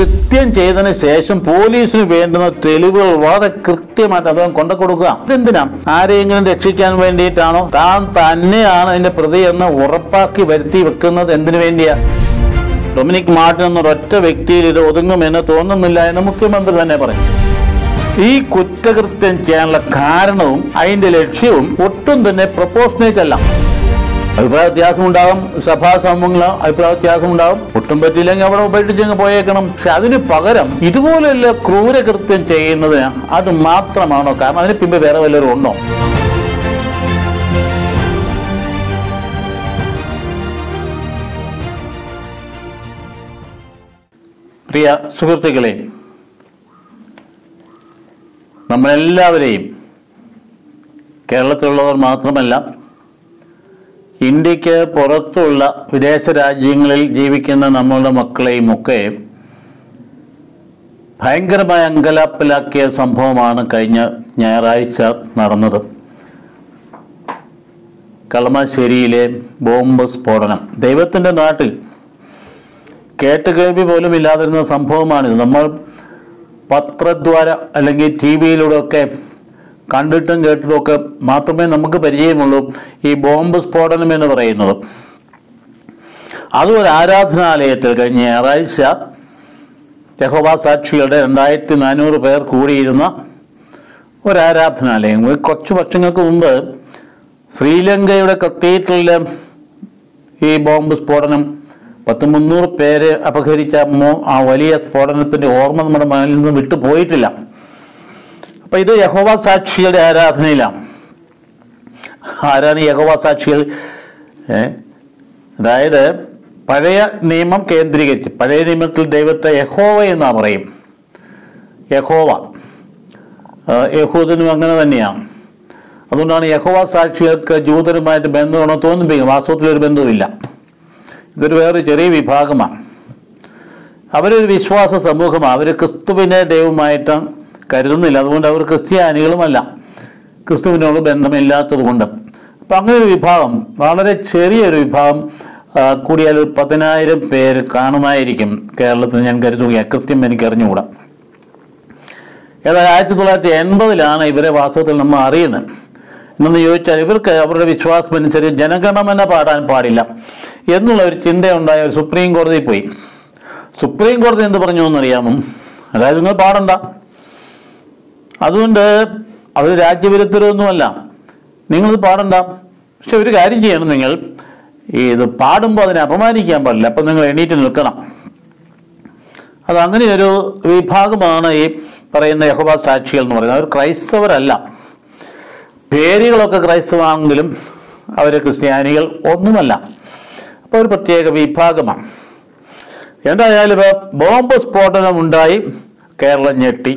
കൃത്യം ചെയ്തതിന് ശേഷം പോലീസിന് വേണ്ടുന്ന തെളിവുകൾ വളരെ കൃത്യമായിട്ട് അദ്ദേഹം കൊണ്ടു കൊടുക്കുക അതെന്തിനാ ആരെയെങ്കിലും രക്ഷിക്കാൻ വേണ്ടിയിട്ടാണോ താൻ തന്നെയാണ് അതിന്റെ പ്രതി എന്ന് ഉറപ്പാക്കി വരുത്തി വെക്കുന്നത് എന്തിനു വേണ്ടിയാ ഡൊമിനിക് മാർട്ടിൻ എന്നൊരൊറ്റ വ്യക്തിയിൽ ഇത് ഒതുങ്ങുമെന്ന് തോന്നുന്നില്ല എന്ന് മുഖ്യമന്ത്രി തന്നെ പറഞ്ഞു ഈ കുറ്റകൃത്യം ചെയ്യാനുള്ള കാരണവും അതിന്റെ ലക്ഷ്യവും ഒട്ടും തന്നെ പ്രപ്പോർഷനേറ്റ് അല്ല അഭിപ്രായ വ്യത്യാസം ഉണ്ടാകും സഭാ സമൂഹങ്ങൾ അഭിപ്രായ വ്യത്യാസം ഉണ്ടാകും ഒട്ടും പറ്റിയില്ലെങ്കിൽ അവിടെ ഉപേക്ഷിച്ചങ്ങ് പോയേക്കണം പക്ഷെ അതിന് പകരം ഇതുപോലെയുള്ള ക്രൂരകൃത്യം ചെയ്യുന്നതിന് അത് മാത്രമാണോ കാരണം അതിന് പിമ്പ് വേറെ വല്ലവരും ഉണ്ടോ പ്രിയ സുഹൃത്തുക്കളെ നമ്മളെല്ലാവരെയും കേരളത്തിലുള്ളവർ മാത്രമല്ല ഇന്ത്യക്ക് പുറത്തുള്ള വിദേശ രാജ്യങ്ങളിൽ ജീവിക്കുന്ന നമ്മളുടെ മക്കളെയും ഒക്കെ ഭയങ്കരമായ അങ്കലാപ്പിലാക്കിയ സംഭവമാണ് കഴിഞ്ഞ ഞായറാഴ്ച നടന്നത് കളമശ്ശേരിയിലെ ബോംബ് സ്ഫോടനം ദൈവത്തിൻ്റെ നാട്ടിൽ കേട്ടുകേൾവി പോലും ഇല്ലാതിരുന്ന സംഭവമാണിത് നമ്മൾ പത്രദ്വാര അല്ലെങ്കിൽ ടി വിയിലൂടെ ഒക്കെ കണ്ടിട്ടും കേട്ടിട്ടും ഒക്കെ മാത്രമേ നമുക്ക് പരിചയമുള്ളൂ ഈ ബോംബ് സ്ഫോടനം എന്ന് പറയുന്നത് അതും ഒരു ആരാധനാലയത്തിൽ കഴിഞ്ഞ ഞായറാഴ്ച യഹോവ സാക്ഷികളുടെ രണ്ടായിരത്തി നാനൂറ് പേർ കൂടിയിരുന്ന ഒരു ആരാധനാലയം ഒരു കുറച്ച് വർഷങ്ങൾക്ക് മുമ്പ് ശ്രീലങ്കയുടെ കത്തീഡ്രലിലെ ഈ ബോംബ് സ്ഫോടനം പത്ത് മുന്നൂറ് പേര് അപഹരിച്ച മോ ആ വലിയ സ്ഫോടനത്തിന്റെ ഓർമ്മ നമ്മുടെ മനസ്സിൽ നിന്ന് വിട്ടു പോയിട്ടില്ല അപ്പൊ ഇത് യഹോവ സാക്ഷികളുടെ ആരാധനയിലാണ് ആരാണ് ഈ യഹോവ സാക്ഷികൾ ഏ? അതായത് പഴയ നിയമം കേന്ദ്രീകരിച്ച് പഴയ നിയമത്തിൽ ദൈവത്തെ യഹോവ എന്നാ പറയും യഹോവ ആ, യഹൂദനും അങ്ങനെ തന്നെയാണ് അതുകൊണ്ടാണ് യഹോവ സാക്ഷികൾക്ക് ജൂതരുമായിട്ട് ബന്ധമാണോ തോന്നിപ്പിക്കും വാസ്തവത്തിൽ ഒരു ബന്ധവുമില്ല ഇതൊരു വേറെ ചെറിയ വിഭാഗമാണ് അവരൊരു വിശ്വാസ സമൂഹമാണ് അവർ ക്രിസ്തുവിനെ ദൈവമായിട്ട് കരുതുന്നില്ല അതുകൊണ്ട് അവർ ക്രിസ്ത്യാനികളുമല്ല ക്രിസ്തുവിനോട് ബന്ധമില്ലാത്തത് കൊണ്ട് അപ്പം അങ്ങനെ ഒരു വിഭാഗം വളരെ ചെറിയൊരു വിഭാഗം ആ, കൂടിയാൽ ഒരു പതിനായിരം പേര് കാണുമായിരിക്കും കേരളത്തിൽ ഞാൻ കരുതുകയാണ് കൃത്യം എനിക്ക് അറിഞ്ഞുകൂടാ ഏതായാലും ആയിരത്തി തൊള്ളായിരത്തി എൺപതിലാണ് ഇവരെ വാസ്തവത്തിൽ നമ്മൾ അറിയുന്നത് എന്നു ചോദിച്ചാൽ ഇവർക്ക് അവരുടെ വിശ്വാസം അനുസരിച്ച് ജനഗണമന പാടാൻ പാടില്ല എന്നുള്ള ഒരു ചിന്തയുണ്ടായ ഒരു സുപ്രീം കോടതിയിൽ പോയി സുപ്രീം കോടതി എന്ത് പറഞ്ഞു എന്നറിയാമോ അതായത് നിങ്ങൾ പാടണ്ട അതുകൊണ്ട് അവർ രാജ്യവിരുദ്ധരൊന്നുമല്ല നിങ്ങളിത് പാടണ്ട പക്ഷെ ഒരു കാര്യം ചെയ്യണം നിങ്ങൾ ഈ ഇത് പാടുമ്പോൾ അതിനെ അപമാനിക്കാൻ പാടില്ല അപ്പം നിങ്ങൾ എണീറ്റ് നിൽക്കണം അത് അങ്ങനെ ഒരു വിഭാഗമാണ് ഈ പറയുന്ന യഹോബ സാക്ഷികൾ എന്ന് പറയുന്നത് അവർ ക്രൈസ്തവരല്ല പേരുകളൊക്കെ ക്രൈസ്തവാണെങ്കിലും അവർ ക്രിസ്ത്യാനികൾ ഒന്നുമല്ല അപ്പോൾ ഒരു പ്രത്യേക വിഭാഗമാണ് എന്തായാലും ഇപ്പോൾ ബോംബ് സ്ഫോടനം ഉണ്ടായി കേരളം ഞെട്ടി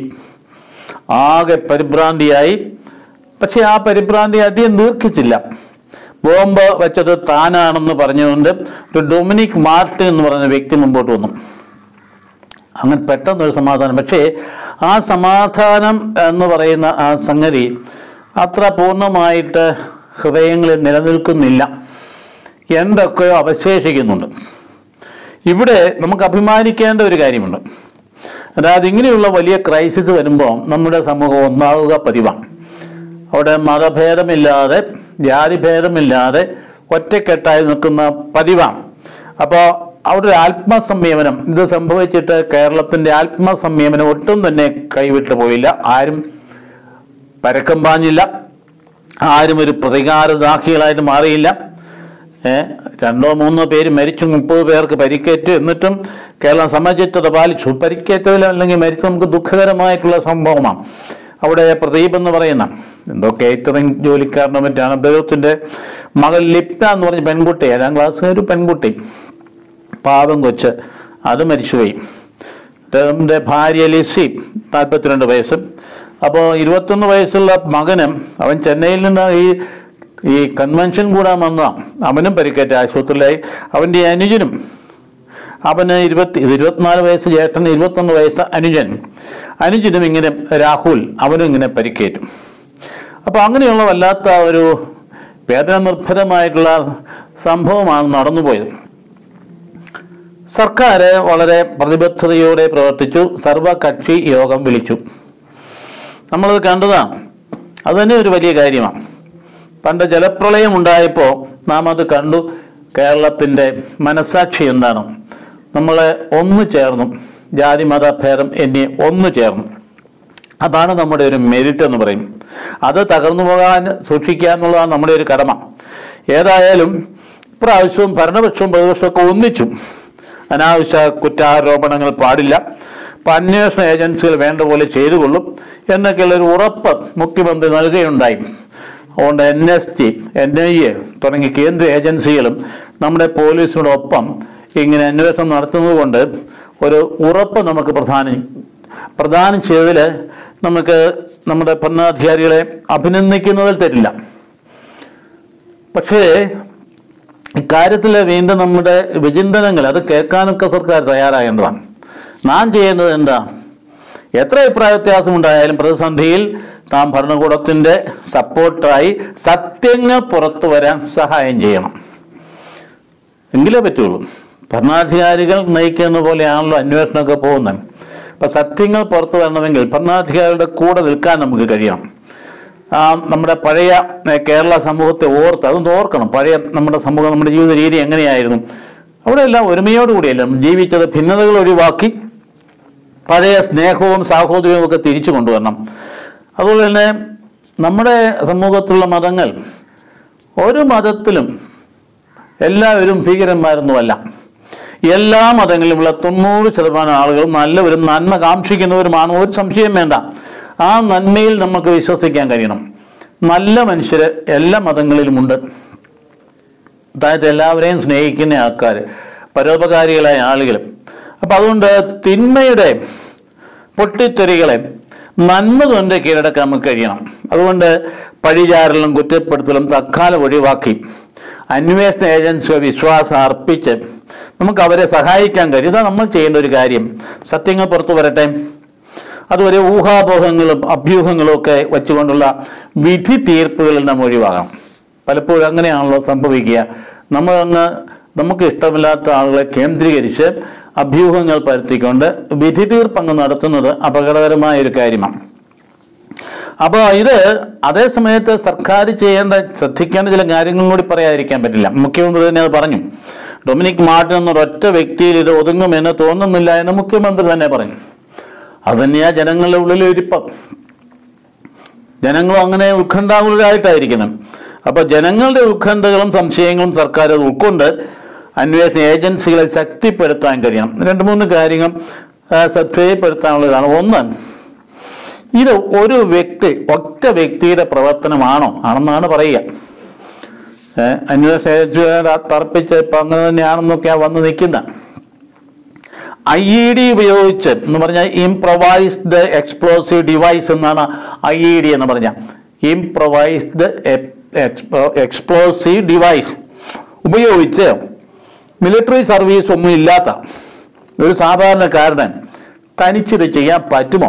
ആകെ പരിഭ്രാന്തിയായി പക്ഷെ ആ പരിഭ്രാന്തി അധികം ദീർഘിച്ചില്ല ബോംബ് വെച്ചത് താനാണെന്ന് പറഞ്ഞുകൊണ്ട് ഒരു ഡൊമിനിക് മാർട്ടിൻ എന്ന് പറയുന്ന വ്യക്തി മുമ്പോട്ട് വന്നു അങ്ങനെ പെട്ടെന്നൊരു സമാധാനം പക്ഷേ ആ സമാധാനം എന്ന് പറയുന്ന ആ സംഗതി അത്ര പൂർണ്ണമായിട്ട് ഹൃദയങ്ങളിൽ നിലനിൽക്കുന്നില്ല എന്തൊക്കെയോ അവശേഷിക്കുന്നുണ്ട് ഇവിടെ നമുക്ക് അഭിമാനിക്കേണ്ട ഒരു കാര്യമുണ്ട് അതായത് ഇങ്ങനെയുള്ള വലിയ ക്രൈസിസ് വരുമ്പോൾ നമ്മുടെ സമൂഹം ഒന്നാവുക പതിവാണ് അവിടെ മതഭേദമില്ലാതെ ജാതിഭേദമില്ലാതെ ഒറ്റക്കെട്ടായി നിൽക്കുന്ന പതിവാണ് അപ്പോൾ അവിടെ ഒരു ആത്മസംയമനം ഇത് സംഭവിച്ചിട്ട് കേരളത്തിൻ്റെ ആത്മസംയമനം ഒട്ടും തന്നെ കൈവിട്ടു പോയില്ല ആരും പരക്കം പാഞ്ഞില്ല ആരും ഒരു പ്രതികാരദാഹികളായിട്ട് മാറിയില്ല ഏ, രണ്ടോ മൂന്നോ പേര് മരിച്ചു മുപ്പത് പേർക്ക് പരിക്കേറ്റു എന്നിട്ടും കേരളം സമചിത്തത പാലിച്ചു പരിക്കേറ്റതിൽ അല്ലെങ്കിൽ മരിച്ചു നമുക്ക് ദുഃഖകരമായിട്ടുള്ള സംഭവമാണ് അവിടെ പ്രദീപ് എന്ന് പറയുന്ന എന്തോ കേറ്ററിംഗ് ജോലിക്കാരനോ മറ്റാണ് അദ്ദേഹത്തിൻ്റെ മകൾ ലിപ്ന എന്ന് പറഞ്ഞ പെൺകുട്ടി ഏഴാം ക്ലാസ് ഒരു പെൺകുട്ടി പാവം കൊച്ച് അത് മരിച്ചുപോയി അദ്ദേഹത്തിൻ്റെ ഭാര്യ ലിസി നാൽപ്പത്തിരണ്ട് വയസ്സ് അപ്പോൾ ഇരുപത്തൊന്ന് വയസ്സുള്ള മകനും അവൻ ചെന്നൈയിൽ നിന്ന് ഈ ഈ കൺവെൻഷൻ കൂടാൻ വന്ന അവനും പരിക്കേറ്റ ആശുപത്രിയിലായി അവൻ്റെ അനുജനും അവന് ഇരുപത്തി ഇത് ഇരുപത്തിനാല് വയസ്സ് ചേട്ടന് ഇരുപത്തൊന്ന് വയസ്സ് അനുജൻ അനുജനും ഇങ്ങനെ രാഹുൽ അവനും ഇങ്ങനെ പരിക്കേറ്റും അപ്പോൾ അങ്ങനെയുള്ള വല്ലാത്ത ഒരു വേദന നിർഭരമായിട്ടുള്ള സംഭവമാണ് നടന്നുപോയത് സർക്കാർ വളരെ പ്രതിബദ്ധതയോടെ പ്രവർത്തിച്ചു സർവകക്ഷി യോഗം വിളിച്ചു നമ്മളത് കണ്ടതാണ് അത് തന്നെ ഒരു വലിയ കാര്യമാണ് പണ്ട് ജലപ്രളയം ഉണ്ടായപ്പോൾ നാം അത് കണ്ടു കേരളത്തിൻ്റെ മനസാക്ഷി എന്താണ് നമ്മളെ ഒന്ന് ചേർന്നു ജാതി മത ഭേദം എന്നീ ഒന്ന് ചേർന്നു അതാണ് നമ്മുടെ ഒരു മെരിറ്റ് എന്ന് പറയും അത് തകർന്നു പോകാൻ സൂക്ഷിക്കുക എന്നുള്ളതാണ് നമ്മുടെ ഒരു കടമ ഏതായാലും ഇപ്രാവശ്യവും ഭരണപക്ഷവും പ്രതിപക്ഷവും ഒക്കെ ഒന്നിച്ചു അനാവശ്യ കുറ്റാരോപണങ്ങൾ പാടില്ല അപ്പം അന്വേഷണ ഏജൻസികൾ വേണ്ട പോലെ ചെയ്തുകൊള്ളും എന്നൊക്കെയുള്ള ഒരു ഉറപ്പ് മുഖ്യമന്ത്രി നൽകുകയുണ്ടായി അതുകൊണ്ട് N S T N I A തുടങ്ങിയ കേന്ദ്ര ഏജൻസികളും നമ്മുടെ പോലീസിനോടൊപ്പം ഇങ്ങനെ അന്വേഷണം നടത്തുന്നത് കൊണ്ട് ഒരു ഉറപ്പ് നമുക്ക് പ്രധാനം പ്രദാനം ചെയ്തതിൽ നമുക്ക് നമ്മുടെ ഭരണാധികാരികളെ അഭിനന്ദിക്കുന്നതിൽ തെറ്റില്ല പക്ഷേ ഇക്കാര്യത്തിൽ വീണ്ടും നമ്മുടെ വിചിന്തനങ്ങൾ അത് കേൾക്കാനൊക്കെ സർക്കാർ തയ്യാറാകേണ്ടതാണ് നാം ചെയ്യേണ്ടത് എന്താ എത്ര അഭിപ്രായ വ്യത്യാസമുണ്ടായാലും പ്രതിസന്ധിയിൽ നാം ഭരണകൂടത്തിൻ്റെ സപ്പോർട്ടായി സത്യങ്ങൾ പുറത്തു വരാൻ സഹായം ചെയ്യണം എങ്കിലേ പറ്റുള്ളൂ ഭരണാധികാരികൾ നയിക്കുന്ന പോലെയാണല്ലോ അന്വേഷണമൊക്കെ പോകുന്നത് അപ്പം സത്യങ്ങൾ പുറത്തു വരണമെങ്കിൽ ഭരണാധികാരികളുടെ കൂടെ നിൽക്കാൻ നമുക്ക് കഴിയണം ആ, നമ്മുടെ പഴയ ഏ, കേരള സമൂഹത്തെ ഓർത്ത് അതൊന്ന് ഓർക്കണം പഴയ നമ്മുടെ സമൂഹം നമ്മുടെ ജീവിത രീതി എങ്ങനെയായിരുന്നു അവിടെയെല്ലാം ഒരുമയോടുകൂടിയല്ല ജീവിച്ചത് ഭിന്നതകൾ ഒഴിവാക്കി പഴയ സ്നേഹവും സാഹോദര്യവും ഒക്കെ തിരിച്ചു കൊണ്ടുവരണം അതുപോലെ തന്നെ നമ്മുടെ സമൂഹത്തിലുള്ള മതങ്ങൾ ഒരു മതത്തിലും എല്ലാവരും ഭീകരന്മാരൊന്നുമല്ല എല്ലാ മതങ്ങളിലുമുള്ള തൊണ്ണൂറ് ശതമാനം ആളുകളും നല്ലവരും നന്മ കാക്ഷിക്കുന്നവരുമാണ് ഒരു സംശയം വേണ്ട ആ നന്മയിൽ നമുക്ക് വിശ്വസിക്കാൻ കഴിയണം നല്ല മനുഷ്യർ എല്ലാ മതങ്ങളിലുമുണ്ട് അതായത് എല്ലാവരെയും സ്നേഹിക്കുന്ന ആൾക്കാർ പരോപകാരികളായ ആളുകൾ അപ്പം അതുകൊണ്ട് തിന്മയുടെ പൊട്ടിത്തെറികളെ നന്മ കൊണ്ട് കീഴടക്കാൻ നമുക്ക് കഴിയണം അതുകൊണ്ട് പഴിചാരലും കുറ്റപ്പെടുത്തലും തക്കാലം ഒഴിവാക്കി അന്വേഷണ ഏജൻസിയെ വിശ്വാസം അർപ്പിച്ച് നമുക്ക് അവരെ സഹായിക്കാൻ കഴിയും ഇതാ നമ്മൾ ചെയ്യേണ്ട ഒരു കാര്യം സത്യങ്ങൾ പുറത്തു വരട്ടെ അതുവരെ ഊഹാപോഹങ്ങളും അഭ്യൂഹങ്ങളും ഒക്കെ വെച്ചുകൊണ്ടുള്ള വിധി തീർപ്പുകളിൽ നാം ഒഴിവാകണം പലപ്പോഴും അങ്ങനെയാണല്ലോ സംഭവിക്കുക നമ്മൾ അങ്ങ് നമുക്ക് ഇഷ്ടമില്ലാത്ത ആളുകളെ കേന്ദ്രീകരിച്ച് അഭ്യൂഹങ്ങൾ പരത്തിക്കൊണ്ട് വിധി തീർപ്പ് അങ്ങ് നടത്തുന്നത് അപകടകരമായ ഒരു കാര്യമാണ് അപ്പോൾ ഇത് അതേ സമയത്ത് സർക്കാർ ചെയ്യേണ്ട ശ്രദ്ധിക്കേണ്ട ചില കാര്യങ്ങളും കൂടി പറയാതിരിക്കാൻ പറ്റില്ല മുഖ്യമന്ത്രി തന്നെ അത് പറഞ്ഞു ഡൊമിനിക് മാർട്ടിൻ എന്നൊരൊറ്റ വ്യക്തിയിൽ ഇത് ഒതുങ്ങുമെന്ന് തോന്നുന്നില്ല എന്ന് മുഖ്യമന്ത്രി തന്നെ പറഞ്ഞു അത് തന്നെയാ ജനങ്ങളുടെ ഉള്ളിലെ ഇരിപ്പം ജനങ്ങളും അങ്ങനെ ഉത്കണ്ഠാകുലരായിട്ടായിരിക്കുന്നത് അപ്പോൾ ജനങ്ങളുടെ ഉത്കണ്ഠകളും സംശയങ്ങളും സർക്കാർ അത് ഉൾക്കൊണ്ട് അന്വേഷണ ഏജൻസികളെ ശക്തിപ്പെടുത്താൻ കഴിയണം രണ്ട് മൂന്ന് കാര്യങ്ങൾ ആ, ശ്രദ്ധയിൽപ്പെടുത്താനുള്ളതാണ് ഒന്ന് ഇത് ഒരു വ്യക്തി ഒറ്റ വ്യക്തിയുടെ പ്രവർത്തനമാണോ ആണെന്നാണ് പറയുക ഏഹ് അന്വേഷണ ഏജൻസികളെ തർപ്പിച്ച് ഇപ്പം അങ്ങനെ തന്നെയാണെന്നൊക്കെയാണ് വന്ന് നിൽക്കുന്നത് ഐ ഇ ഡി ഉപയോഗിച്ച് എന്ന് പറഞ്ഞാൽ ഇംപ്രവൈസ്ഡ് എക്സ്പ്ലോസീവ് ഡിവൈസ് എന്നാണ് ഐ ഇ ഡി എന്ന് പറഞ്ഞാൽ ഇംപ്രവൈസ്ഡ് എക്സ്പ്ലോസീവ് ഡിവൈസ് ഉപയോഗിച്ച് മിലിറ്ററി സർവീസ് ഒന്നും ഇല്ലാത്ത ഒരു സാധാരണക്കാരന് തനിച്ചിത് ചെയ്യാൻ പറ്റുമോ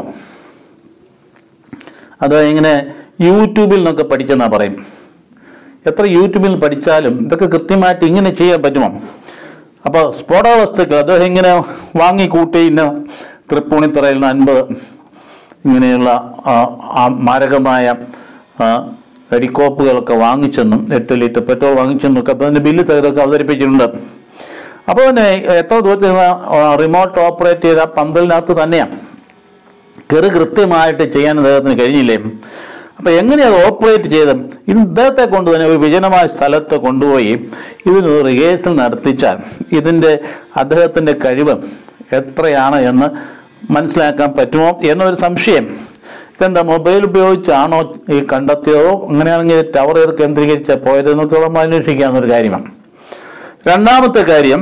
അത് ഇങ്ങനെ യൂട്യൂബിൽ നിന്നൊക്കെ പഠിച്ചെന്നാ പറയും എത്ര യൂട്യൂബിൽ പഠിച്ചാലും ഇതൊക്കെ കൃത്യമായിട്ട് ഇങ്ങനെ ചെയ്യാൻ പറ്റുമോ അപ്പോൾ സ്ഫോടക വസ്തുക്കൾ അദ്ദേഹം ഇങ്ങനെ വാങ്ങിക്കൂട്ടി ഇന്ന തൃപ്പൂണിത്തറയിൽ നിന്ന് അൻപത് ഇങ്ങനെയുള്ള ആ, ആ മാരകമായ ആ, വെടിക്കോപ്പുകളൊക്കെ വാങ്ങിച്ചെന്നും എട്ട് ലിറ്റർ പെട്രോൾ വാങ്ങിച്ചെന്നും ഒക്കെ അപ്പോൾ അതിൻ്റെ ബില്ല് സഹിതമൊക്കെ അവതരിപ്പിച്ചിട്ടുണ്ട് അപ്പോൾ പിന്നെ എത്ര ദൂരത്തിൽ നിന്ന് റിമോട്ട് ഓപ്പറേറ്റ് ചെയ്ത ആ പന്തലിനകത്ത് തന്നെയാണ് കെറു കൃത്യമായിട്ട് ചെയ്യാൻ അദ്ദേഹത്തിന് കഴിഞ്ഞില്ലേ അപ്പോൾ എങ്ങനെയത് ഓപ്പറേറ്റ് ചെയ്ത് ഇത് ഇദ്ദേഹത്തെ കൊണ്ട് തന്നെ ഒരു വിജനമായ സ്ഥലത്ത് കൊണ്ടുപോയി ഇതിനൊരു റിഹേഴ്സൽ നടത്തിച്ചാൽ ഇതിൻ്റെ അദ്ദേഹത്തിൻ്റെ കഴിവ് എത്രയാണ് എന്ന് മനസ്സിലാക്കാൻ പറ്റുമോ എന്നൊരു സംശയം ഇതെന്താ മൊബൈൽ ഉപയോഗിച്ചാണോ ഈ കണ്ടെത്തിയതോ അങ്ങനെയാണെങ്കിൽ ടവർ ഏത് കേന്ദ്രീകരിച്ച പോയതെന്നൊക്കെ നമ്മൾ അന്വേഷിക്കാവുന്നൊരു കാര്യമാണ് രണ്ടാമത്തെ കാര്യം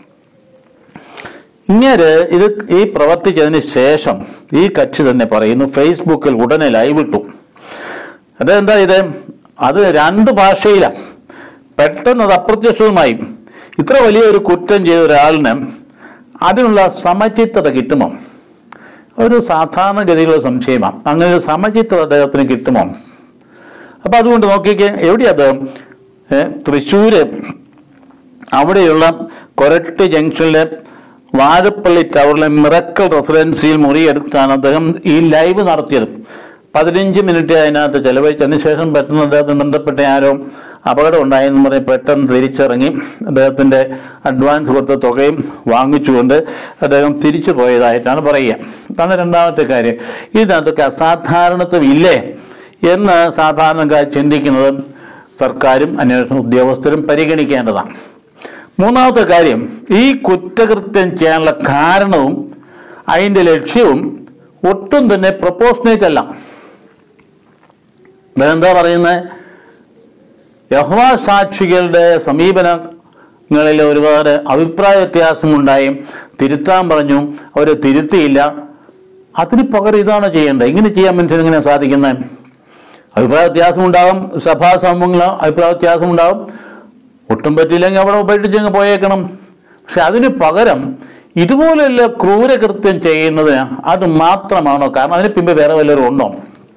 ഇങ്ങനെ ഇത് ഈ പ്രവർത്തിച്ചതിന് ശേഷം ഈ കക്ഷി തന്നെ പറയുന്നു ഫേസ്ബുക്കിൽ ഉടനെ ലൈവ് ഇട്ടു അതെന്താ ഇത് അത് രണ്ട് ഭാഷയിലാണ് പെട്ടെന്ന് അത് അപ്രത്യക്ഷവുമായി ഇത്ര വലിയൊരു കുറ്റം ചെയ്ത ഒരാളിന് അതിനുള്ള സമചിത്തത കിട്ടുമോ ഒരു സാധാരണഗതിയിലുള്ള സംശയമാണ് അങ്ങനെ ഒരു സമചിത്തത അദ്ദേഹത്തിന് കിട്ടുമോ അപ്പം അതുകൊണ്ട് നോക്കിക്കേ എവിടെയാ അദ്ദേഹം ഏ, തൃശ്ശൂര് അവിടെയുള്ള കൊരട്ടി ജംഗ്ഷനിലെ വാഴപ്പള്ളി ടവറിലെ മിറക്കൽ റെസിഡൻസിയിൽ മുറിയെടുത്താണ് അദ്ദേഹം ഈ ലൈവ് നടത്തിയത് പതിനഞ്ച് മിനിറ്റ് അതിനകത്ത് ചെലവഴിച്ചതിന് ശേഷം പെട്ടെന്ന് അദ്ദേഹത്തിന് ബന്ധപ്പെട്ട ആരോ അപകടം ഉണ്ടായെന്ന് പറഞ്ഞ് പെട്ടെന്ന് തിരിച്ചിറങ്ങി അദ്ദേഹത്തിൻ്റെ അഡ്വാൻസ് കൊടുത്ത തുകയും വാങ്ങിച്ചുകൊണ്ട് അദ്ദേഹം തിരിച്ചു പോയതായിട്ടാണ് പറയുക അതാണ് രണ്ടാമത്തെ കാര്യം ഇതിനകത്തൊക്കെ അസാധാരണത്വം ഇല്ലേ എന്ന് സാധാരണക്കാർ ചിന്തിക്കുന്നത് സർക്കാരും അന്വേഷണ ഉദ്യോഗസ്ഥരും പരിഗണിക്കേണ്ടതാണ് മൂന്നാമത്തെ കാര്യം ഈ കുറ്റകൃത്യം ചെയ്യാനുള്ള കാരണവും അതിൻ്റെ ലക്ഷ്യവും ഒട്ടും തന്നെ പ്രപ്പോർഷനേറ്റ് അല്ല എന്താ പറയുന്നത് യഹ്വ സാക്ഷികളുടെ സമീപനങ്ങളിൽ ഒരുപാട് അഭിപ്രായ വ്യത്യാസമുണ്ടായി തിരുത്താൻ പറഞ്ഞു അവർ തിരുത്തിയില്ല അതിന് പകരം ഇതാണ് ചെയ്യേണ്ടത് ഇങ്ങനെ ചെയ്യാൻ മനുഷ്യന് എങ്ങനെ സാധിക്കുന്നത് അഭിപ്രായ വ്യത്യാസം ഉണ്ടാകും സഭാ സമൂഹങ്ങൾ അഭിപ്രായ വ്യത്യാസം ഉണ്ടാകും ഒട്ടും പറ്റിയില്ലെങ്കിൽ അവിടെ ഉപേക്ഷിച്ചങ്ങ് പോയേക്കണം പക്ഷെ അതിന് പകരം ഇതുപോലെയുള്ള ക്രൂരകൃത്യം ചെയ്യുന്നതിന് അത് മാത്രമാണോ കാരണം അതിന് പിമ്പ് വേറെ വല്ലവരും ഉണ്ടോ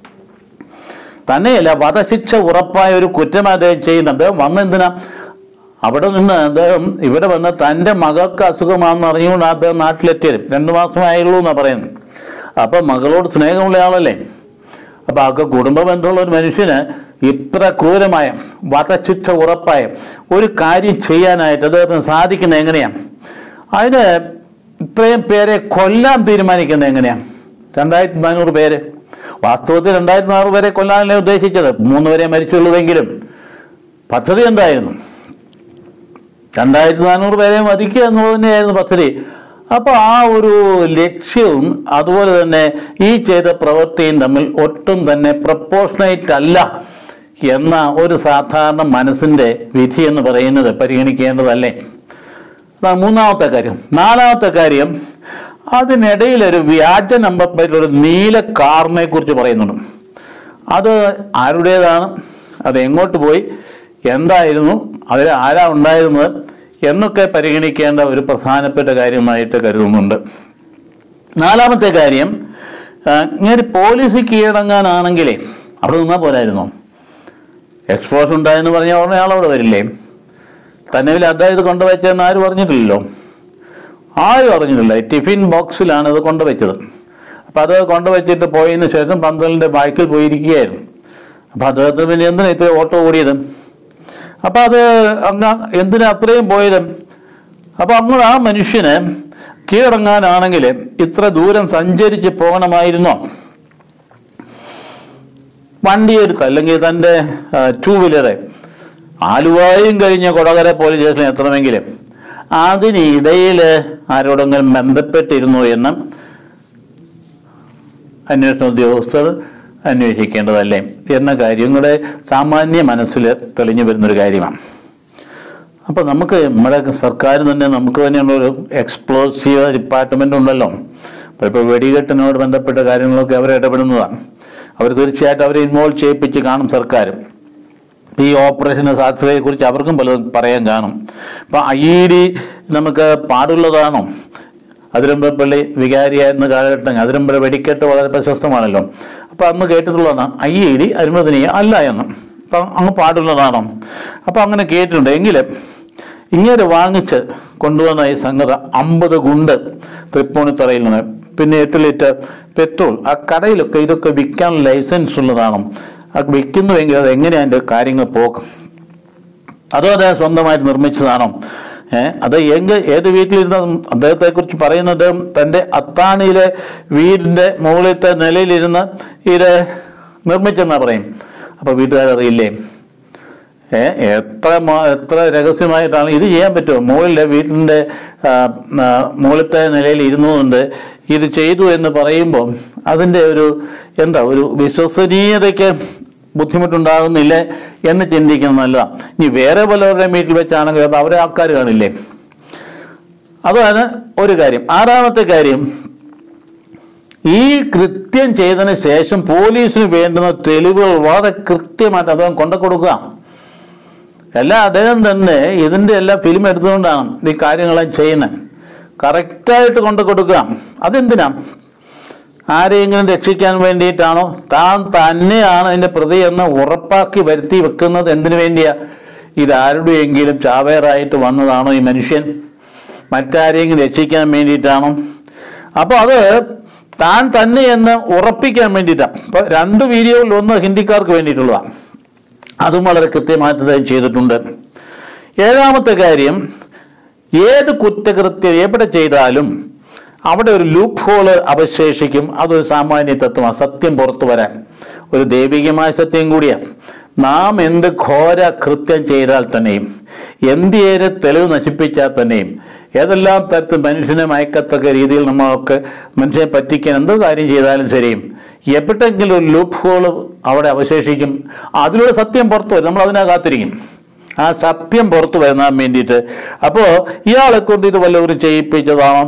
തന്നെയല്ല വധശിക്ഷ ഉറപ്പായ ഒരു കുറ്റം അദ്ദേഹം ചെയ്യുന്നത് അദ്ദേഹം വന്നെന്തിനാ അവിടെ നിന്ന് അദ്ദേഹം ഇവിടെ വന്ന് തൻ്റെ മകൾക്ക് അസുഖമാണെന്ന് അറിഞ്ഞുകൊണ്ട് അദ്ദേഹം നാട്ടിലെത്തിയത് രണ്ട് മാസമായുള്ളൂ എന്നാണ് പറയുന്നത് അപ്പം മകളോട് സ്നേഹമുള്ള ആളല്ലേ അപ്പം ആൾക്ക് കുടുംബ ബന്ധമുള്ള ഒരു മനുഷ്യന് ഇത്ര ക്രൂരമായ വധശിക്ഷ ഉറപ്പായ ഒരു കാര്യം ചെയ്യാനായിട്ട് അദ്ദേഹത്തിന് സാധിക്കുന്നത് എങ്ങനെയാണ് അതിന് ഇത്രയും പേരെ കൊല്ലാൻ തീരുമാനിക്കുന്നത് എങ്ങനെയാണ് രണ്ടായിരത്തി നാനൂറ് പേര് വാസ്തവത്തിൽ രണ്ടായിരത്തി നാനൂറ് പേരെ കൊല്ലാനല്ലേ ഉദ്ദേശിച്ചത് മൂന്ന് പേരെ മരിച്ചുള്ളൂവെങ്കിലും പദ്ധതി എന്തായിരുന്നു രണ്ടായിരത്തി നാനൂറ് പേരെ വധിക്കുക എന്നുള്ളത് തന്നെയായിരുന്നു പദ്ധതി അപ്പോൾ ആ ഒരു ലക്ഷ്യവും അതുപോലെ തന്നെ ഈ ചെയ്ത പ്രവൃത്തിയും തമ്മിൽ ഒട്ടും തന്നെ പ്രപ്പോർഷനേറ്റ് അല്ല എന്ന ഒരു സാധാരണ മനസ്സിൻ്റെ വിധി എന്ന് പറയുന്നത് പരിഗണിക്കേണ്ടതല്ലേ അതാണ് മൂന്നാമത്തെ കാര്യം നാലാമത്തെ കാര്യം അതിനിടയിൽ ഒരു വ്യാജ നമ്പർ പ്ലേറ്റിൽ ഒരു നീല കാറിനെ കുറിച്ച് പറയുന്നുണ്ട് അത് ആരുടേതാണ് അത് എങ്ങോട്ട് പോയി എന്തായിരുന്നു അതിൽ ആരാ ഉണ്ടായിരുന്നത് എന്നൊക്കെ പരിഗണിക്കേണ്ട ഒരു പ്രധാനപ്പെട്ട കാര്യമായിട്ട് കരുതുന്നുണ്ട് നാലാമത്തെ കാര്യം ആ, ഇങ്ങനെ പോലീസ് കീഴടങ്ങാനാണെങ്കിലേ അവിടെ നിന്നാൽ പോരായിരുന്നോ എക്സ്പോസ് ഉണ്ടായെന്ന് പറഞ്ഞ ഉടനെ ആളവിടെ വരില്ലേ തന്നെ അതായത് കൊണ്ടുവച്ചതെന്ന് ആരും പറഞ്ഞിട്ടില്ലല്ലോ ആരും അറിഞ്ഞിട്ടില്ല ഈ ടിഫിൻ ബോക്സിലാണ് ഇത് കൊണ്ടുവച്ചത് അപ്പോൾ അത് കൊണ്ടുവച്ചിട്ട് പോയതിന് ശേഷം പന്തലിൻ്റെ ബാക്കിൽ പോയിരിക്കുകയായിരുന്നു അപ്പോൾ അദ്ദേഹത്തിന് പിന്നെ എന്തിനാ ഇത്ര ഓട്ടോ ഓടിയത് അപ്പോൾ അത് അങ്ങ് എന്തിനാ അത്രയും പോയത് അപ്പോൾ അങ്ങനെ ആ മനുഷ്യന് കീഴടങ്ങാനാണെങ്കിൽ ഇത്ര ദൂരം സഞ്ചരിച്ച് പോകണമായിരുന്നോ വണ്ടിയെടുത്ത് അല്ലെങ്കിൽ തൻ്റെ ടൂ വീലറെ ആലുവായും കഴിഞ്ഞ കൊടകര പോലീസ് സ്റ്റേഷനിൽ എത്തണമെങ്കിൽ അതിനിടയിൽ ആരോടെങ്കിലും ബന്ധപ്പെട്ടിരുന്നു എന്ന് അന്വേഷണ ഉദ്യോഗസ്ഥർ അന്വേഷിക്കേണ്ടതല്ലേ എന്ന കാര്യം കൂടെ സാമാന്യ മനസ്സിൽ തെളിഞ്ഞു വരുന്നൊരു കാര്യമാണ് അപ്പോൾ നമുക്ക് നമ്മുടെ സർക്കാർ തന്നെ നമുക്ക് തന്നെയുള്ള ഒരു എക്സ്പ്ലോസീവ് ഡിപ്പാർട്ട്മെൻ്റ് ഉണ്ടല്ലോ അപ്പോൾ ഇപ്പോൾ വെടികെട്ടിനോട് ബന്ധപ്പെട്ട കാര്യങ്ങളൊക്കെ അവർ ഇടപെടുന്നതാണ് അവർ തീർച്ചയായിട്ടും അവരെ ഇൻവോൾവ് ചെയ്യിപ്പിച്ച് കാണും സർക്കാർ ഈ ഓപ്പറേഷൻ്റെ സാധ്യതയെക്കുറിച്ച് അവർക്കും പലതും പറയാൻ കാണും അപ്പം ഐ ഇ ഡി നമുക്ക് പാടുള്ളതാണോ അതിരമ്പള്ളി വികാരിയായിരുന്ന കാലഘട്ടം അതിരമ്പല വെടിക്കെട്ട് വളരെ പ്രശസ്തമാണല്ലോ അപ്പോൾ അന്ന് കേട്ടിട്ടുള്ളതാണ് ഐ ഇ ഡി അനുമോദനീയ അല്ല എന്ന് അപ്പം അങ്ങ് പാടുള്ളതാണോ അപ്പോൾ അങ്ങനെ കേട്ടിട്ടുണ്ട് എങ്കിലും ഇങ്ങനെ വാങ്ങിച്ച് കൊണ്ടുവന്ന ഈ സംഗത അമ്പത് ഗുണ്ട് തൃപ്പൂണിത്തറയിൽ നിന്ന് പിന്നെ എട്ട് ലിറ്റർ പെട്രോൾ ആ കടയിലൊക്കെ ഇതൊക്കെ വിൽക്കാൻ ലൈസൻസ് ഉള്ളതാണോ അത് വിൽക്കുന്നുവെങ്കിൽ അത് എങ്ങനെയാണ് അതിൻ്റെ കാര്യങ്ങൾ പോകും അതോ അദ്ദേഹം സ്വന്തമായിട്ട് നിർമ്മിച്ചതാണോ ഏഹ് അത് എങ്ക ഏത് വീട്ടിലിരുന്ന അദ്ദേഹത്തെക്കുറിച്ച് പറയുന്നത് തൻ്റെ അത്താണിയിലെ വീടിൻ്റെ മുകളിലത്തെ നിലയിലിരുന്ന് ഇത് നിർമ്മിച്ചെന്നാ പറയും അപ്പോൾ വീട്ടുകാരറിയില്ലേ ഏ എത്ര മ- എത്ര രഹസ്യമായിട്ടാണ് ഇത് ചെയ്യാൻ പറ്റുമോ മുകളിലെ വീട്ടിൻ്റെ ആ, ആ, മുകളിലത്തെ നിലയിൽ ഇരുന്നുകൊണ്ട് ഇത് ചെയ്തു എന്ന് പറയുമ്പോൾ അതിൻ്റെ ഒരു എന്താ ഒരു വിശ്വസനീയതയ്ക്ക് ബുദ്ധിമുട്ടുണ്ടാകുന്നില്ലേ എന്ന് ചിന്തിക്കുന്നത് നല്ലതാണ് ഇനി വേറെ പലവരുടെയും വീട്ടിൽ വെച്ചാണെങ്കിൽ അത് അവരെ ആൾക്കാർ കാണില്ലേ അതാണ് ഒരു കാര്യം ആറാമത്തെ കാര്യം ഈ കൃത്യം ചെയ്തതിന് ശേഷം പോലീസിന് വേണ്ടുന്ന തെളിവുകൾ വളരെ കൃത്യമായിട്ട് അദ്ദേഹം കൊണ്ടു കൊടുക്കുക എല്ലാം അദ്ദേഹം തന്നെ ഇതിൻ്റെ എല്ലാം ഫിലിം എടുത്തുകൊണ്ടാണ് ഈ കാര്യങ്ങളെല്ലാം ചെയ്യുന്നത് കറക്റ്റായിട്ട് കൊണ്ടു കൊടുക്കുക അതെന്തിനാ ആരെയെങ്കിലും രക്ഷിക്കാൻ വേണ്ടിയിട്ടാണോ താൻ തന്നെയാണ് അതിൻ്റെ പ്രതി എന്ന് ഉറപ്പാക്കി വരുത്തി വെക്കുന്നത് എന്തിനു വേണ്ടിയാ ഇതാരുടെയെങ്കിലും ചാവേറായിട്ട് വന്നതാണോ ഈ മനുഷ്യൻ മറ്റാരെങ്കിലും രക്ഷിക്കാൻ വേണ്ടിയിട്ടാണോ അപ്പോൾ അത് താൻ തന്നെ എന്ന് ഉറപ്പിക്കാൻ വേണ്ടിയിട്ടാണ് ഇപ്പോൾ രണ്ട് വീഡിയോയിൽ ഒന്ന് ഹിന്ദിക്കാർക്ക് വേണ്ടിയിട്ടുള്ളതാണ് അതും വളരെ കൃത്യമായിട്ട് അദ്ദേഹം ചെയ്തിട്ടുണ്ട് ഏഴാമത്തെ കാര്യം ഏത് കുറ്റകൃത്യം എവിടെ ചെയ്താലും അവിടെ ഒരു ലൂപ്പ് ഹോള് അവശേഷിക്കും അതൊരു സാമാന്യ തത്വമാണ് സത്യം പുറത്തു വരാൻ ഒരു ദൈവികമായ സത്യം കൂടിയാണ് നാം എന്ത് ഘോര കൃത്യം ചെയ്താൽ തന്നെയും എന്തിയേറെ തെളിവ് നശിപ്പിച്ചാൽ തന്നെയും ഏതെല്ലാം തരത്തിൽ മനുഷ്യനെ മയക്കത്തക്ക രീതിയിൽ നമ്മളൊക്കെ മനുഷ്യനെ പറ്റിക്കാൻ എന്ത് കാര്യം ചെയ്താലും ശരി എപ്പോഴെങ്കിലും ഒരു ലൂപ്പ് ഹോള് അവിടെ അവശേഷിക്കും അതിലൂടെ സത്യം പുറത്തു വരും നമ്മൾ അതിനെ കാത്തിരിക്കും ആ സത്യം പുറത്തു വരുന്നാൻ വേണ്ടിയിട്ട് അപ്പോൾ ഇയാളെ കൊണ്ട് ഇത് വല്ലവരും ചെയ്യിപ്പിച്ചതാണോ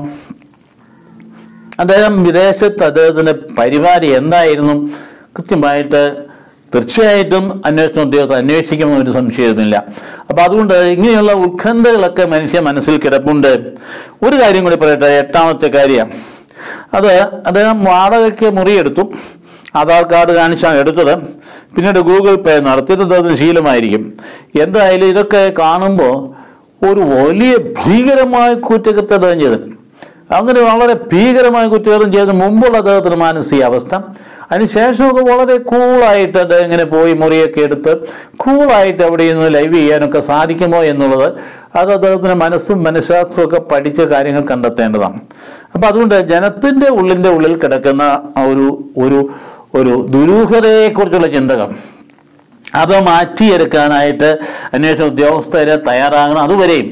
അദ്ദേഹം വിദേശത്ത് അദ്ദേഹത്തിൻ്റെ പരിപാടി എന്തായിരുന്നു കൃത്യമായിട്ട് തീർച്ചയായിട്ടും അന്വേഷണ ഉദ്യോഗസ്ഥർ അന്വേഷിക്കുമെന്ന് ഒരു സംശയവുമില്ല അപ്പോൾ അതുകൊണ്ട് ഇങ്ങനെയുള്ള ഉത്കണ്ഠകളൊക്കെ മനുഷ്യ മനസ്സിൽ കിടപ്പുണ്ട് ഒരു കാര്യം കൂടി പറയട്ടെ എട്ടാമത്തെ കാര്യം അത് അദ്ദേഹം വാടകയ്ക്ക് മുറിയെടുത്തു ആധാർ കാർഡ് കാണിച്ചാണ് എടുത്തത് പിന്നീട് ഗൂഗിൾ പേ നടത്തിയത് അദ്ദേഹത്തിന് ശീലമായിരിക്കും എന്തായാലും ഇതൊക്കെ കാണുമ്പോൾ ഒരു വലിയ ഭീകരമായ കുറ്റകൃത്യം അദ്ദേഹം ചെയ്തു അങ്ങനെ വളരെ ഭീകരമായ കുറ്റകൃത്യം ചെയ്ത് മുമ്പുള്ള അദ്ദേഹത്തിന് മാനസികാവസ്ഥ അതിനുശേഷമൊക്കെ വളരെ കൂളായിട്ട് അദ്ദേഹം ഇങ്ങനെ പോയി മുറിയൊക്കെ എടുത്ത് കൂളായിട്ട് അവിടെ നിന്ന് ലൈവ് ചെയ്യാനൊക്കെ സാധിക്കുമോ എന്നുള്ളത് അത് അദ്ദേഹത്തിന് മനസ്സും മനഃശാസ്ത്രവും ഒക്കെ പഠിച്ച കാര്യങ്ങൾ കണ്ടെത്തേണ്ടതാണ് അപ്പം അതുകൊണ്ട് ജനത്തിൻ്റെ ഉള്ളിൻ്റെ ഉള്ളിൽ കിടക്കുന്ന ആ ഒരു ഒരു ഒരു ദുരൂഹതയെക്കുറിച്ചുള്ള ചിന്തകൾ അത് മാറ്റിയെടുക്കാനായിട്ട് അന്വേഷണ ഉദ്യോഗസ്ഥരെ തയ്യാറാകണം അതുവരെയും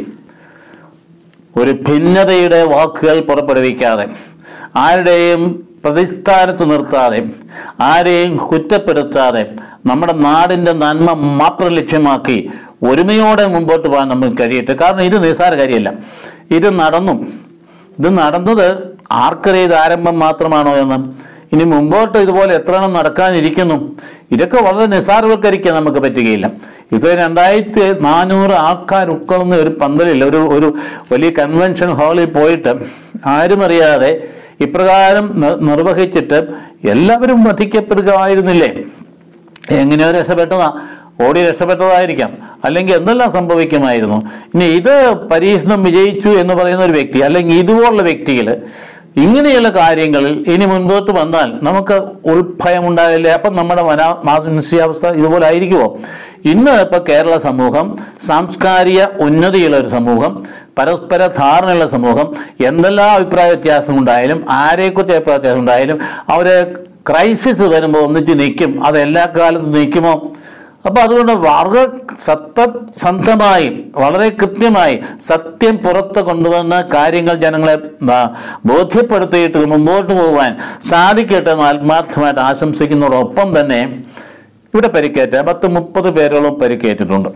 ഒരു ഭിന്നതയുടെ വാക്കുകൾ പുറപ്പെടുവിക്കാതെ ആരുടെയും പ്രതിസ്ഥാനത്ത് നിർത്താതെ ആരെയും കുറ്റപ്പെടുത്താതെ നമ്മുടെ നാടിൻ്റെ നന്മ മാത്രം ലക്ഷ്യമാക്കി ഒരുമയോടെ മുമ്പോട്ട് പോകാൻ നമുക്ക് കഴിയട്ടെ കാരണം ഇത് നിസ്സാര കാര്യമല്ല ഇത് നടന്നു ഇത് നടന്നത് ആർക്കറിയ ഇത് ആരംഭം മാത്രമാണോ എന്ന് ഇനി മുമ്പോട്ട് ഇതുപോലെ എത്ര എണ്ണം നടക്കാനിരിക്കുന്നു ഇതൊക്കെ വളരെ നിസ്സാരവൽക്കരിക്കാൻ നമുക്ക് പറ്റുകയില്ല ഇത് രണ്ടായിരത്തി നാനൂറ് ആൾക്കാർ ഉൾക്കൊള്ളുന്ന ഒരു പന്തലിൽ ഒരു ഒരു വലിയ കൺവെൻഷൻ ഹാളിൽ പോയിട്ട് ആരും അറിയാതെ ഇപ്രകാരം നി- നിർവഹിച്ചിട്ട് എല്ലാവരും വധിക്കപ്പെടുകയായിരുന്നില്ലേ എങ്ങനെയോ രക്ഷപ്പെട്ടതാ ഓടി രക്ഷപ്പെട്ടതായിരിക്കാം അല്ലെങ്കിൽ എന്തെല്ലാം സംഭവിക്കുമായിരുന്നു ഇനി ഇത് പരീക്ഷണം വിജയിച്ചു എന്ന് പറയുന്ന ഒരു വ്യക്തി അല്ലെങ്കിൽ ഇതുപോലുള്ള വ്യക്തികൾ ഇങ്ങനെയുള്ള കാര്യങ്ങളിൽ ഇനി മുൻപോട്ട് വന്നാൽ നമുക്ക് ഉൾഭയം ഉണ്ടാകില്ലേ അപ്പം നമ്മുടെ മന മാനസികാവസ്ഥ ഇതുപോലെ ആയിരിക്കുമോ ഇന്ന് ഇപ്പോൾ കേരള സമൂഹം സാംസ്കാരിക ഉന്നതിയുള്ള ഒരു സമൂഹം പരസ്പര ധാരണയുള്ള സമൂഹം എന്തെല്ലാം അഭിപ്രായ വ്യത്യാസം ഉണ്ടായാലും ആരെക്കുറിച്ച് അഭിപ്രായ വ്യത്യാസം ഉണ്ടായാലും അവർ ക്രൈസിസ് വരുമ്പോൾ ഒന്നിച്ച് നിൽക്കും അത് എല്ലാ കാലത്തും നിൽക്കുമോ അപ്പോൾ അതുകൊണ്ട് വളരെ സത്യസന്ധമായി വളരെ കൃത്യമായി സത്യം പുറത്ത് കൊണ്ടുവന്ന് കാര്യങ്ങൾ ജനങ്ങളെ ആ, ബോധ്യപ്പെടുത്തിയിട്ട് മുമ്പോട്ട് പോകാൻ സാധിക്കട്ടെ എന്ന് ആത്മാർത്ഥമായിട്ട് ആശംസിക്കുന്നതോടൊപ്പം തന്നെ ഇവിടെ പരിക്കേറ്റ പത്ത് മുപ്പത് പേരോളം പരിക്കേറ്റിട്ടുണ്ട്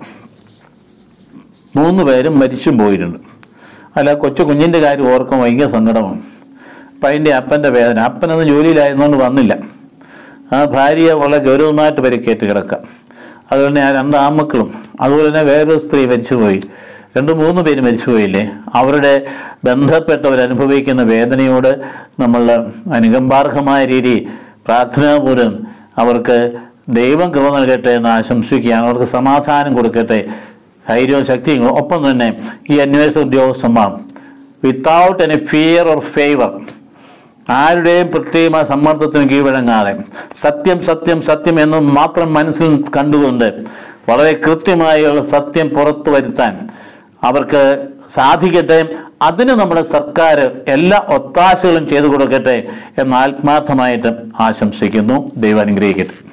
മൂന്ന് പേരും മരിച്ചും പോയിട്ടുണ്ട് അല്ല കൊച്ചു കുഞ്ഞിൻ്റെ കാര്യം ഓർക്കും ഭയങ്കര സങ്കടമാണ് അപ്പം അതിൻ്റെ അപ്പൻ്റെ വേദന അപ്പനത് ജോലിയിലായിരുന്നുകൊണ്ട് വന്നില്ല ആ ഭാര്യ വളരെ ഗൗരവമായിട്ട് പരിക്കേറ്റ് കിടക്കുക അതുപോലെ തന്നെ ആ രണ്ട് ആൺമക്കളും അതുപോലെ തന്നെ വേറൊരു സ്ത്രീ മരിച്ചുപോയി രണ്ട് മൂന്ന് പേര് മരിച്ചുപോയില്ലേ അവരുടെ ബന്ധപ്പെട്ടവർ അനുഭവിക്കുന്ന വേദനയോട് നമ്മൾ അനുകമ്പാർഹമായ രീതി പ്രാർത്ഥനാപൂർവ്വം അവർക്ക് ദൈവം കൃപ നൽകട്ടെ എന്ന് ആശംസിക്കുകയാണ് അവർക്ക് സമാധാനം കൊടുക്കട്ടെ ധൈര്യവും ശക്തിയും ഒപ്പം തന്നെ ഈ അന്വേഷണ ഉദ്യോഗസ്ഥന്മാർ without any fear or favour ആരുടെയും പ്രത്യേകമായ സമ്മർദ്ദത്തിന് കീഴടങ്ങാതെ സത്യം സത്യം സത്യം എന്ന് മാത്രം മനസ്സിൽ കണ്ടുകൊണ്ട് വളരെ കൃത്യമായുള്ള സത്യം പുറത്തു വരുത്താൻ അവർക്ക് സാധിക്കട്ടെ അതിന് നമ്മുടെ സർക്കാർ എല്ലാ ഒത്താശകളും ചെയ്തു കൊടുക്കട്ടെ എന്ന് ആത്മാർത്ഥമായിട്ട് ആശംസിക്കുന്നു ദൈവം അനുഗ്രഹിക്കട്ടെ